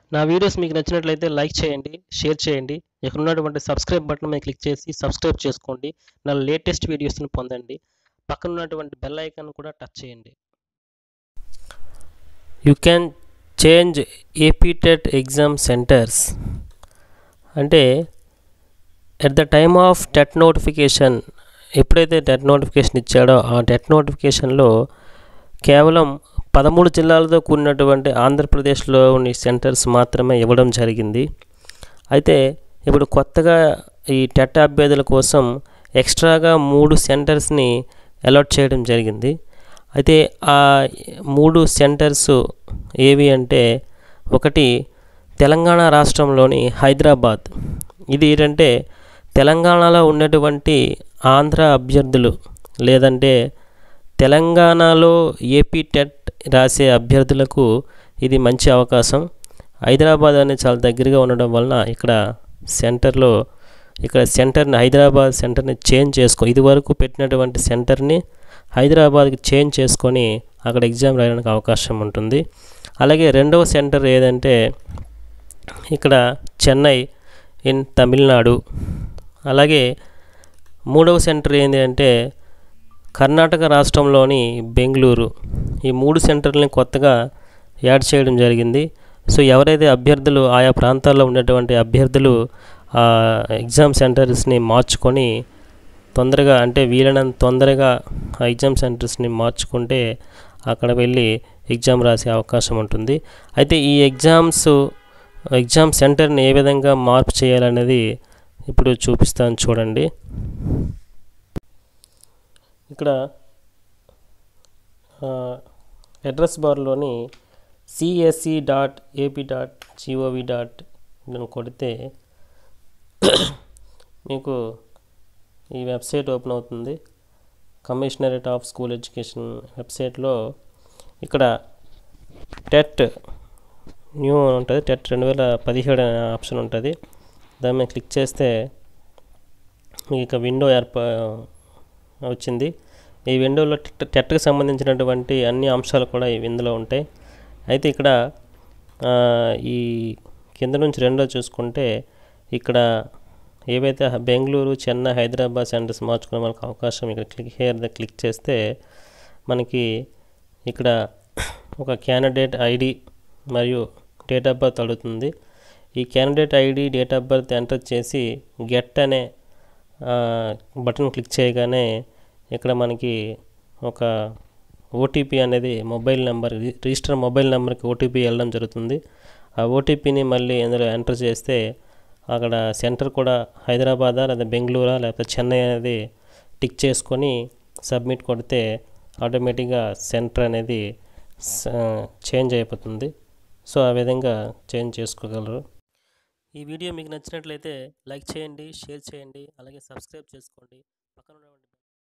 నా వీడియోస్ మీకు నచ్చినట్లయితే లైక్ చేయండి షేర్ చేయండి ఇక్కడ ఉన్నటువంటి సబ్స్క్రైబ్ బటన్ మీద క్లిక్ చేసి సబ్స్క్రైబ్ చేసుకోండి నా లేటెస్ట్ వీడియోస్ని పొందండి పక్కన ఉన్నటువంటి బెల్ ఐకాన్ కూడా టచ్ చేయండి you can change AP TET exam centres అంటే at the time of TET notification ఎప్పుడైతే టెట్ నోటిఫికేషన్ ఇచ్చాడో ఆ టెట్ నోటిఫికేషన్లో కేవలం పదమూడు జిల్లాలతో కూడినటువంటి ఆంధ్రప్రదేశ్లోని సెంటర్స్ మాత్రమే ఇవ్వడం జరిగింది అయితే ఇప్పుడు కొత్తగా ఈ టెట్ అభ్యర్థుల కోసం ఎక్స్ట్రాగా మూడు సెంటర్స్ని అలాట్ చేయడం జరిగింది అయితే ఆ మూడు సెంటర్స్ ఏవి అంటే ఒకటి తెలంగాణ రాష్ట్రంలోని హైదరాబాద్ ఇది ఏంటంటే తెలంగాణలో ఉన్నటువంటి ఆంధ్ర అభ్యర్థులు లేదంటే తెలంగాణలో ఏపీ టెట్ రాసే అభ్యర్థులకు ఇది మంచి అవకాశం హైదరాబాద్ అనేది చాలా దగ్గరగా ఉండడం వలన ఇక్కడ సెంటర్లో ఇక్కడ సెంటర్ని హైదరాబాద్ సెంటర్ని చేంజ్ చేసుకో ఇదివరకు పెట్టినటువంటి సెంటర్ని హైదరాబాద్కి చేంజ్ చేసుకొని అక్కడ ఎగ్జామ్ రాయడానికి అవకాశం ఉంటుంది అలాగే రెండవ సెంటర్ ఏదంటే ఇక్కడ చెన్నై ఇన్ తమిళనాడు అలాగే మూడవ సెంటర్ ఏంటి అంటే కర్ణాటక రాష్ట్రంలోని బెంగళూరు ఈ మూడు సెంటర్లని కొత్తగా యాడ్ చేయడం జరిగింది సో ఎవరైతే అభ్యర్థులు ఆయా ప్రాంతాల్లో ఉన్నటువంటి అభ్యర్థులు ఆ ఎగ్జామ్ సెంటర్స్ని మార్చుకొని తొందరగా అంటే వీలైనంత తొందరగా ఆ ఎగ్జామ్ సెంటర్స్ని మార్చుకుంటే అక్కడ వెళ్ళి ఎగ్జామ్ రాసే అవకాశం ఉంటుంది అయితే ఈ ఎగ్జామ్స్ ఎగ్జామ్ సెంటర్ని ఏ విధంగా మార్పు చేయాలనేది ఇప్పుడు చూపిస్తాను చూడండి ఇక్కడ అడ్రస్ బార్లోని CSC dot AP dot G O V dot కొడితే మీకు ఈ వెబ్సైట్ ఓపెన్ అవుతుంది కమిషనరేట్ ఆఫ్ స్కూల్ ఎడ్యుకేషన్ వెబ్సైట్లో ఇక్కడ టెట్ న్యూ ఉంటుంది టెట్ రెండు వేల పదిహేడు అనే ఆప్షన్ ఉంటుంది దాని మీద క్లిక్ చేస్తే మీకు ఇక విండో ఏర్పా వచ్చింది ఈ విండోలో టెట్కి సంబంధించినటువంటి అన్ని అంశాలు కూడా ఇందులో ఉంటాయి అయితే ఇక్కడ ఈ కింద నుంచి రెండో చూసుకుంటే ఇక్కడ ఏవైతే బెంగళూరు చెన్నై హైదరాబాద్ సెంటర్స్ మార్చుకునే మనకు అవకాశం ఇక్కడ క్లిక్ హియర్ ద క్లిక్ చేస్తే మనకి ఇక్కడ ఒక క్యాండిడేట్ ఐడి మరియు డేట్ ఆఫ్ బర్త్ అడుగుతుంది ఈ candidate ID date of birth enter చేసి గెట్ అనే బటన్ క్లిక్ చేయగానే ఇక్కడ మనకి ఒక ఓటీపీ అనేది మొబైల్ నెంబర్ రిజిస్టర్ మొబైల్ నెంబర్కి ఓటీపీ వెళ్ళడం జరుగుతుంది ఆ ఓటీపీని మళ్ళీ ఇందులో ఎంటర్ చేస్తే అక్కడ సెంటర్ కూడా హైదరాబాదా లేదా బెంగళూరా లేకపోతే చెన్నై అనేది టిక్ చేసుకొని సబ్మిట్ కొడితే ఆటోమేటిక్గా సెంటర్ అనేది చేంజ్ అయిపోతుంది సో ఆ విధంగా చేంజ్ చేసుకోగలరు ఈ వీడియో మీకు నచ్చినట్లయితే లైక్ చేయండి షేర్ చేయండి అలాగే సబ్స్క్రైబ్ చేసుకోండి